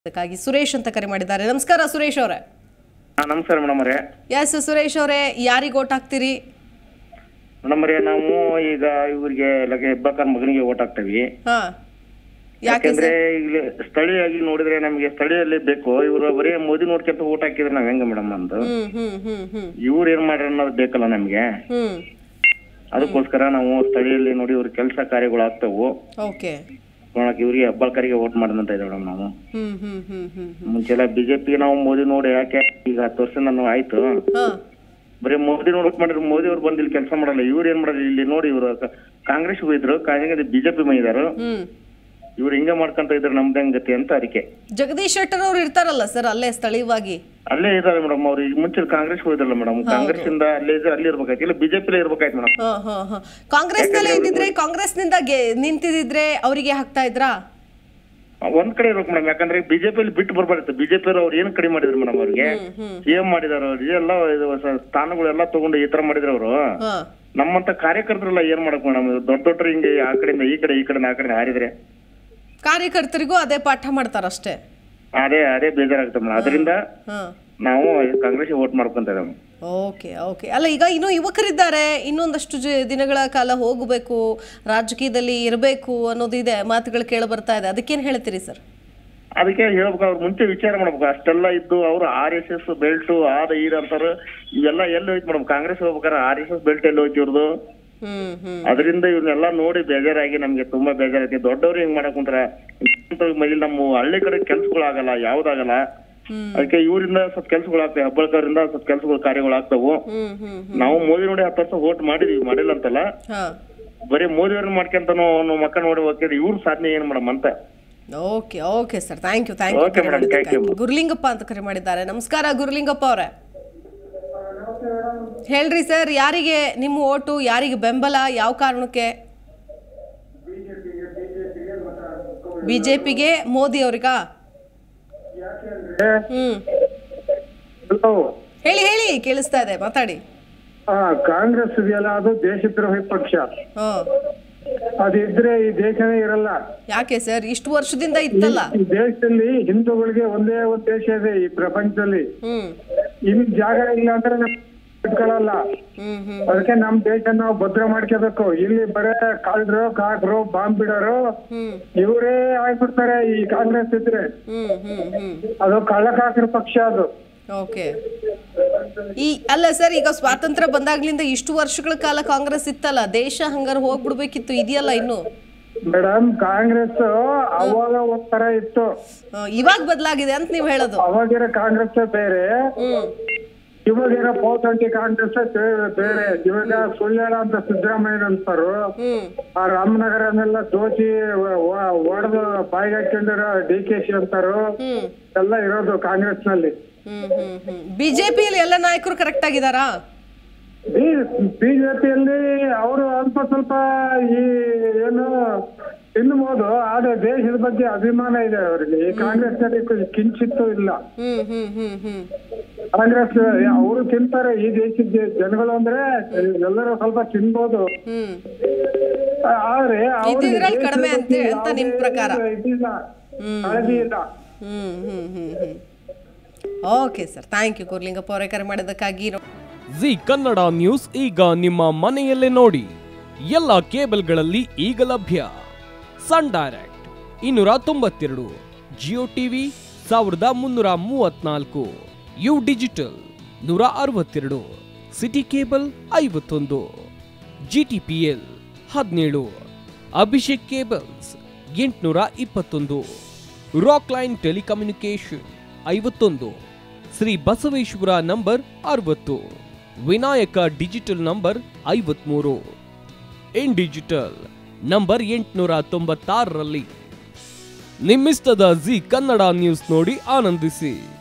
ಅದಕ್ಕಾಗಿ ಸುರೇಶ್ ಅಂತ ಕರೆ ಮಾಡಿದ್ದಾರೆ ನಮಸ್ಕಾರ ಸುರೇಶ್ ಅವರೇ ಹಾ ನಮಸ್ಕಾರ ಮೇಡಮ್ ಅವರೇ ಎಸ್ ಸುರೇಶ್ ಅವರೇ ಯಾರಿಗೆ ಓಟ್ ಹಾಕ್ತೀರಿ ಮೇಡಮ್ ಅವರೇ ನಾವು ಈಗ ಇವ್ರಿಗೆ ಲಗೆ ಹೆಬ್ಬಾಕರ್ ಮಗನಿಗೆ ಓಟ್ ಹಾಕ್ತೇವಿ ಹಾ ಯಾಕೆ ಯಾಕಂದ್ರೆ ಇಲ್ಲಿ ಸ್ಥಳೀಯವಾಗಿ ನೋಡಿದ್ರೆ ನಮಗೆ ಸ್ಥಳೀಯಲ್ಲಿ ಬೇಕು ಇವರು ಬರೀ ಮೋದಿ ನೋಡ್ಕೊಂತ ಓಟ್ ಹಾಕಿದ್ರೆ ನಾವ್ ಹೆಂಗ ಮೇಡಮ್ ಅಂದು ಹ್ಮ್ ಹ್ಮ್ ಹ್ಮ್ ಹ್ಮ್ ಇವ್ರು ಏನ್ ಮಾಡ್ರ ಅನ್ನೋದು ಬೇಕಲ್ಲ ನಮ್ಗೆ ಹ್ಮ್ ಅದಕ್ಕೋಸ್ಕರ ನಾವು ಸ್ಥಳೀಯಲ್ಲಿ ನೋಡಿ ಇವ್ರ ಕೆಲಸ ಕಾರ್ಯಗಳು ಆಗ್ತಾವು ಓಕೆ ನೋಡಕ್ ಇವ್ರಿಗೆ ಹೆಬ್ಬಾಳ್ಕರಿಗೆ ಓಟ್ ಮಾಡೋದಂತ ಇದ್ದೇವೆ ಮೇಡಮ್ ನಾವು ಹ್ಮ್ ಹ್ಮ್ ಹ್ಮ್ ಹ್ಮ್ ಹ್ಮ್ ಮುಂಚೆಲ್ಲ ಬಿಜೆಪಿ ನಾವು ಮೋದಿ ನೋಡಿ ಯಾಕೆ ಈಗ ಹತ್ತು ವರ್ಷ ನಾನು ಆಯ್ತು ಹಾ ಬರೀ ಮೋದಿ ನೋಡಕ್ ಮಾಡಿದ್ರೆ ಮೋದಿ ಅವ್ರು ಬಂದು ಇಲ್ಲಿ ಕೆಲಸ ಮಾಡಲ್ಲ ಇವ್ರು ಏನ್ ಮಾಡೋದು ಇಲ್ಲಿ ನೋಡಿ ಇವ್ರು ಕಾಂಗ್ರೆಸ್ ಹೋಗಿದ್ರು ಕಾಂಗ್ರೆಸ್ ಬಿಜೆಪಿ ಮೈದಾರು ಹ್ಮ್ ಇವ್ರು ಹಿಂಗ ಮಾಡ್ಕೊಂತ ಇದ್ರೆ ನಮ್ದು ಹೆಂಗ್ ಗತಿ ಅಂತ ಅದಕ್ಕೆ ಜಗದೀಶ್ ಶೆಟ್ಟರ್ ಅವ್ರು ಇರ್ತಾರಲ್ಲ ಸರ್ ಅಲ್ಲೇ ಸ್ಥಳೀಯವಾಗಿ ಅಲ್ಲೇ ಇದಾರೆ ಮೇಡಮ್ ಅವ್ರು ಈಗ ಮುಂಚೆ ಕಾಂಗ್ರೆಸ್ ಹೋಗಿದ್ರಲ್ಲ ಮೇಡಮ್ ಕಾಂಗ್ರೆಸ್ ಇಂದ ಅಲ್ಲೇ ಇದ್ರೆ ಅಲ್ಲಿ ಇರ್ಬೇಕಾಯ್ತು ಇಲ್ಲ ಬಿಜೆಪಿ ಇರ್ಬೇಕಾಯ್ತು ಮೇಡಮ್ ಹಾ ಹಾ ಹಾ ಕಾಂಗ್ರೆಸ್ನಲ್ಲೇ ಇದ್ದಿದ್ರೆ ಕಾಂಗ್ರೆಸ್ನಿಂದ ಗೆ ನಿಂತಿದ್ರೆ ಅವರಿಗೆ ಹಾಕ್ತಾ ಇದ್ರಾ ಒಂದ್ ಕಡೆ ಇರ್ಬೇಕು ಮೇಡಮ್ ಯಾಕಂದ್ರೆ ಬಿಜೆಪಿಯಲ್ಲಿ ಬಿಟ್ಟು ಬರ್ಬಾರ್ದು ಬಿಜೆಪಿ ಅವ್ರು ಏನ್ ಕಡಿಮೆ ಮಾಡಿದ್ರು ಮೇಡಮ್ ಅವ್ರಿಗೆ ಹ್ಮ್ ಏನ್ ಮಾಡಿದಾರ ಅವ್ರಿಗೆ ಎಲ್ಲ ಇದು ಹೊಸ ಸ್ಥಾನಗಳೆಲ್ಲ ತಗೊಂಡು ಈ ತರ ಮಾಡಿದ್ರು ಅವರು ಹಾ ನಮ್ಮಂತ ಕಾರ್ಯಕರ್ತರೆಲ್ಲ ಏನ್ ಮಾಡಕ್ ಮೇಡಮ್ ದೊಡ್ಡ ದೊಡ್ಡ ಹಿಂಗೆ ಆ ಕಡೆಯಿಂದ ಈ ಕಡೆ ಈ ಕಡೆ ಆ ಕಡೆ ಹಾರಿದ್ರೆ ಕಾರ್ಯಕರ್ತರಿಗೂ ಅದೇ ಪಾಠ ಮಾಡ್ತಾರಷ್ಟೇ ಅದೇ ಅದೇ ಬೇಜಾರಾಗುತ್ತೆ ಮೇಡಮ್ ಅದರಿಂದ ಹಾ ನಾವು ಕಾಂಗ್ರೆಸ್ ವೋಟ್ ಮಾಡ್ಕೊಂತ ಇದ್ದೇವೆ ಓಕೆ ಓಕೆ ಅಲ್ಲ ಈಗ ಇನ್ನೂ ಯುವಕರಿದ್ದಾರೆ ಇನ್ನೊಂದಷ್ಟು ಜ- ದಿನಗಳ ಕಾಲ ಹೋಗಬೇಕು ರಾಜಕೀಯದಲ್ಲಿ ಇರಬೇಕು ಅನ್ನೋದಿದೆ ಮಾತುಗಳು ಕೇಳ ಬರ್ತಾ ಇದೆ ಅದಕ್ಕೇನು ಹೇಳ್ತೀರಿ ಸರ್ ಅದಕ್ಕೆ ಹೇಳ್ಬೇಕು ಅವ್ರು ಮುಂಚೆ ವಿಚಾರ ಮಾಡ್ಬೇಕು ಅಷ್ಟೆಲ್ಲ ಇದ್ದು ಅವ್ರು ಆರ್ ಎಸ್ ಎಸ್ ಬೆಲ್ಟ್ ಆದ ಈದ ಅಂತಾರ ಇವೆಲ್ಲ ಎಲ್ಲಿ ಹೋಯ್ತು ಮೇಡಮ್ ಕಾಂಗ್ರೆಸ್ ಹೋಗ್ಬೇಕಾರೆ ಆರ್ ಎಸ್ ಎಸ್ ಬೆಲ್ಟ್ ಎಲ್ಲಿ ಹೋಯ್ತು ಇವ್ರದ್ದು ಹ್ಮ್ ಹ್ಮ್ ಅದರಿಂದ ಇವ್ರನ್ನೆಲ್ಲ ನೋಡಿ ಬೇಜಾರಾಗಿ ನಮ್ಗೆ ತುಂಬಾ ಬೇಜಾರೈತಿ ದೊಡ್ಡವ್ರು ಹಿಂಗ್ ಮಾಡಕ್ ಕುಂತ್ರ ಮೈಲಿ ನಮ್ಮ ಹಳ್ಳಿ ಕಡೆ ಕೆಲ್ಸಗಳು ಆಗಲ್ಲ ಯಾವ್ದಾಗಲ್ಲ ಹ್ಮ್. ಅದಕ್ಕೆ ಇವರಿಂದ ಸ್ವಲ್ಪ ಕೆಲ್ಸಗಳು ಆಗ್ತವೆ ಹೆಬ್ಬಳ್ಕರಿಂದ ಸ್ವಲ್ಪ ಕೆಲ್ಸಗಳು ಕಾರ್ಯಗಳು ಆಗ್ತಾವು ಹ್ಮ್ ಹ್ಮ್ ಹ್ಮ್ ನಾವು ಮೋದಿ ನೋಡಿ ಹತ್ತು ವರ್ಷ ವೋಟ್ ಮಾಡಿದೀವಿ ಮಾಡಿಲ್ಲ ಅಂತಲ್ಲ ಹಾ ಬರೀ ಮೋದಿ ಅವ್ರನ್ನ ಮಾಡ್ಕೊಂತಾನು ಅವ್ನು ಮಕ್ಕ ನೋಡಿ ಹೋಗ್ತಿದ್ರೆ ಇವ್ರ ಸಾಧನೆ ಏನ್ ಮೇಡಮ್ ಅಂತ okay okay sir thank you thank you Okay, madam, thank you. Gurulingappa ಅಂತ ಕರೆ ಮಾಡಿದ್ದಾರೆ ನಮಸ್ಕಾರ ಗುರುಲಿಂಗಪ್ಪ ಅವರೇ ಹೇಳ್ರಿ ಸರ್ ಯಾರಿಗೆ ನಿಮ್ಮ ಓಟು ಯಾರಿಗೆ ಬೆಂಬಲ ಯಾವ ಕಾರಣಕ್ಕೆ ಬಿಜೆಪಿಗೆ ಮೋದಿ ಅವ್ರಿಗಾ ಹ್ಮ್ ಹಲೋ ಹೇಳಿ ಹೇಳಿ ಕೇಳಿಸ್ತಾ ಇದೆ ಮಾತಾಡಿ ಆ ಕಾಂಗ್ರೆಸ್ ಇದೆಯಲ್ಲ ಅದು ದೇಶದ್ರೋಹಿ ಪಕ್ಷ ಹಾ ಅದಿದ್ರೆ ಈ ದೇಶನೇ ಇರಲ್ಲ ಯಾಕೆ ಸರ್ ಇಷ್ಟು ವರ್ಷದಿಂದ ಇತ್ತಲ್ಲ ಈ ದೇಶದಲ್ಲಿ ಹಿಂದೂಗಳಿಗೆ ಒಂದೇ ಒಂದ್ ದೇಶ ಇದೆ ಈ ಪ್ರಪಂಚದಲ್ಲಿ ಹ್ಮ್ ಇಲ್ಲಿ ಜಾಗ ಇಲ್ಲ ಅಂದ್ರೆ ನಾವು ಇಟ್ಕೊಳ್ಳಲ್ಲ ಹ್ಮ್ ಹ್ಮ್ ಅದಕ್ಕೆ ನಮ್ ದೇಶ ನಾವು ಭದ್ರ ಮಾಡ್ಕೋಬೇಕು ಇಲ್ಲಿ ಬರೇ ಕಾಳ್ರು ಕಾಕ್ರು ಬಾಂಬ್ ಬಿಡೋರು ಹ್ಮ್ ಇವರೇ ಆಗ್ಬಿಡ್ತಾರೆ ಈ ಕಾಂಗ್ರೆಸ್ ಇದ್ರೆ ಹ್ಮ್ ಹ್ಮ್ ಹ್ಮ್ ಅದು ಕಳ್ಳಕಾಕರ ಪಕ್ಷ ಅದು ಓಕೆ ಈ ಅಲ್ಲ ಸರ್ ಈಗ ಸ್ವಾತಂತ್ರ್ಯ ಬಂದಾಗ್ಲಿಂದ ಇಷ್ಟು ವರ್ಷಗಳ ಕಾಲ ಕಾಂಗ್ರೆಸ್ ಇತ್ತಲ್ಲ ದೇಶ ಹಂಗಾರೆ ಹೋಗ್ಬಿಡ್ಬೇಕಿತ್ತು ಇದೆಯಲ್ಲ ಇನ್ನು ಮೇಡಮ್ ಕಾಂಗ್ರೆಸ್ ಅವಾಗ ಒಂಥರ ಇತ್ತು ಆ, ಇವಾಗ ಬದಲಾಗಿದೆ ಅಂತ ನೀವು ಹೇಳೋದು ಅವಾಗಿರೋ ಕಾಂಗ್ರೆಸ್ ಬೇರೆ ಹ್ಮ್ ಇವಾಗಿರೋ ಪೋತಂಟಿ ಕಾಂಗ್ರೆಸ್ ಬೇರೆ ಇವಾಗ ಸುಳ್ಳು ಅಂತ ಸಿದ್ದರಾಮಯ್ಯ ಅಂತಾರು ಹ್ಮ್ ಆ ರಾಮನಗರನೆಲ್ಲ ದೋಚಿ ಒಡೆದು ಬಾಯಿಗೆ ಹಾಕೊಂಡಿರೋ ಡಿ ಕೆ ಶಿ ಅಂತಾರು ಹ್ಮ್ ಎಲ್ಲ ಇರೋದು ಕಾಂಗ್ರೆಸ್ ನಲ್ಲಿ ಹ್ಮ್ ಹ್ಮ್ ಹ್ಮ್ ಬಿಜೆಪಿಯಲ್ಲಿ ಎಲ್ಲ ನಾಯಕರು ಕರೆಕ್ಟ್ ಆಗಿದಾರಾ ಬಿಜೆಪಿಯಲ್ಲಿ ಅವರು ಅಲ್ಪ ಸ್ವಲ್ಪ ಈ ಏನು ತಿನ್ಬೋದು ಆದ್ರೆ ದೇಶದ ಬಗ್ಗೆ ಅಭಿಮಾನ ಇದೆ ಅವರಿಗೆ ಈ ಕಾಂಗ್ರೆಸ್ ನಲ್ಲಿ ಕಿಂಚಿತ್ತೂ ಇಲ್ಲ ಹ್ಮ್ ಹ್ಮ್ ಹ್ಮ್ ಹ್ಮ್ ಕಾಂಗ್ರೆಸ್ ಅವರು ತಿಂತಾರೆ ಈ ದೇಶದ ಜನಗಳು ಅಂದ್ರೆ ಎಲ್ಲರೂ ಸ್ವಲ್ಪ ತಿನ್ಬೋದು ಹ್ಮ್ ಆದ್ರೆ ಅವ್ರಿಗೆ ಇದ್ದಿದ್ರಲ್ಲಿ ದೇಶದ ಕಡಿಮೆ ಅಂತ- ಬಗ್ಗೆ ಅಂತ ನಿಮ್ ಯಾವುದೇ ಪ್ರಕಾರ. ಇದಿಲ್ಲ ಕಾಳಜಿ ಇಲ್ಲ ಹ್ಮ್ ಹ್ಮ್ ಹ್ಮ್ ಹ್ಮ್ okay sir thank you Gurlingappa ಅವರೇ ಕರೆ ಮಾಡಿದ್ದಕ್ಕಾಗಿ ಜಿ ಕನ್ನಡ ನ್ಯೂಸ್ ಈಗ ನಿಮ್ಮ ಮನೆಯಲ್ಲೇ ನೋಡಿ ಎಲ್ಲ ಕೇಬಲ್ಗಳಲ್ಲಿ ಈಗ ಲಭ್ಯ ಸನ್ ಡೈರೆಕ್ಟ್ ಇನ್ನೂರ ತೊಂಬತ್ತೆರಡು ಜಿಯೋ ಟಿವಿ ಸಾವಿರದ ಮುನ್ನೂರ ಮೂವತ್ನಾಲ್ಕು ಯು ಡಿಜಿಟಲ್ ನೂರ ಅರವತ್ತೆರಡು ಸಿಟಿ ಕೇಬಲ್ ಐವತ್ತೊಂದು ಜಿ ಟಿ ಪಿ ಎಲ್ ಹದಿನೇಳು ಅಭಿಷೇಕ್ ಕೇಬಲ್ಸ್ ಎಂಟುನೂರ ಇಪ್ಪತ್ತೊಂದು ರಾಕ್ ಲೈನ್ ಟೆಲಿಕಮ್ಯುನಿಕೇಶನ್ ಐವತ್ತೊಂದು ಶ್ರೀ ಬಸವೇಶ್ವರ ನಂಬರ್ ಅರವತ್ತು ವಿನಾಯಕ ಡಿಜಿಟಲ್ ನಂಬರ್ ಐವತ್ಮೂರು ಇನ್ ಡಿಜಿಟಲ್ ನಂಬರ್ ಎಂಟುನೂರ ತೊಂಬತ್ತಾರರಲ್ಲಿ ನಿಮ್ಮಿಸ್ತದ ಜಿ ಕನ್ನಡ ನ್ಯೂಸ್ ನೋಡಿ ಆನಂದಿಸಿ